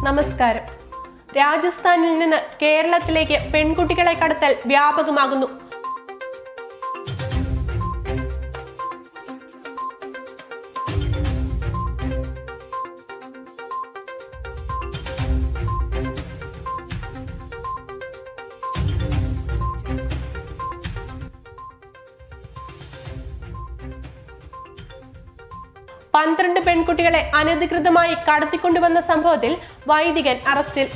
നമസ്കാരം രാജസ്ഥാനിൽ നിന്ന് കേരളത്തിലേക്ക് പെൺകുട്ടികളെ കടത്തൽ വ്യാപകമാകുന്നു പന്ത്രണ്ട് പെൺകുട്ടികളെ അനധികൃതമായി കടത്തിക്കൊണ്ടുവന്ന സംഭവത്തിൽ വൈദികൻ അറസ്റ്റിൽ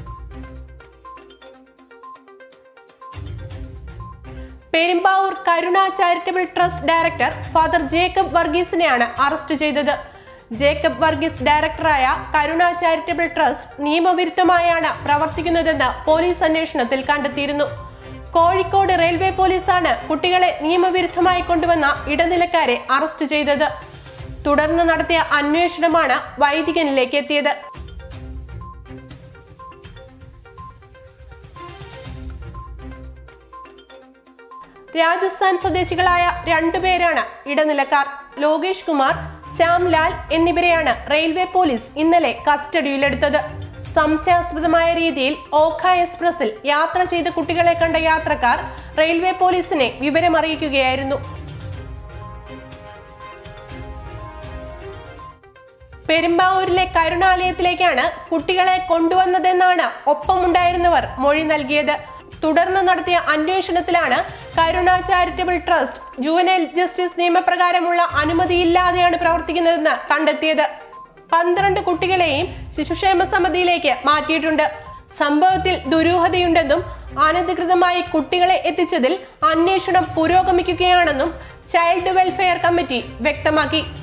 Perumbavoor Karuna charitable trust director father Jacob വർഗീസിനെയാണ് അറസ്റ്റ് ചെയ്തത് ജേക്കബ് വർഗീസ് ഡയറക്ടറായ കരുണ ചാരിറ്റബിൾ ട്രസ്റ്റ് നിയമവിരുദ്ധമായാണ് പ്രവർത്തിക്കുന്നതെന്ന് പോലീസ് അന്വേഷണത്തിൽ കണ്ടെത്തിയിരുന്നു കോഴിക്കോട് റെയിൽവേ പോലീസാണ് കുട്ടികളെ നിയമവിരുദ്ധമായി കൊണ്ടുവന്ന ഇടനിലക്കാരെ അറസ്റ്റ് ചെയ്തത് തുടർന്ന് നടത്തിയ അന്വേഷണമാണ് വൈദികനിലേക്ക് എത്തിയത് രാജസ്ഥാൻ സ്വദേശികളായ രണ്ടുപേരാണ് ഇടനിലക്കാർ ലോകേഷ് കുമാർ ശ്യാംലാൽ എന്നിവരെയാണ് റെയിൽവേ പോലീസ് ഇന്നലെ കസ്റ്റഡിയിലെടുത്തത് സംശയാസ്പദമായ രീതിയിൽ ഓഖ എക്സ്പ്രസിൽ യാത്ര ചെയ്ത കുട്ടികളെ കണ്ട യാത്രക്കാർ റെയിൽവേ പോലീസിനെ വിവരമറിയിക്കുകയായിരുന്നു പെരുമ്പാവൂരിലെ കരുണാലയത്തിലേക്കാണ് കുട്ടികളെ കൊണ്ടുവന്നതെന്നാണ് ഒപ്പമുണ്ടായിരുന്നവർ മൊഴി നൽകിയത് തുടർന്ന് നടത്തിയ അന്വേഷണത്തിലാണ് Karuna charitable trust juvenile justice നിയമപ്രകാരമുള്ള അനുമതിയില്ലാതെയാണ് പ്രവർത്തിക്കുന്നതെന്ന് കണ്ടെത്തിയത് പന്ത്രണ്ട് കുട്ടികളെയും ശിശുക്ഷേമ സമിതിയിലേക്ക് മാറ്റിയിട്ടുണ്ട് സംഭവത്തിൽ ദുരൂഹതയുണ്ടെന്നും അനധികൃതമായി കുട്ടികളെ എത്തിച്ചതിൽ അന്വേഷണം പുരോഗമിക്കുകയാണെന്നും ചൈൽഡ് വെൽഫെയർ കമ്മിറ്റി വ്യക്തമാക്കി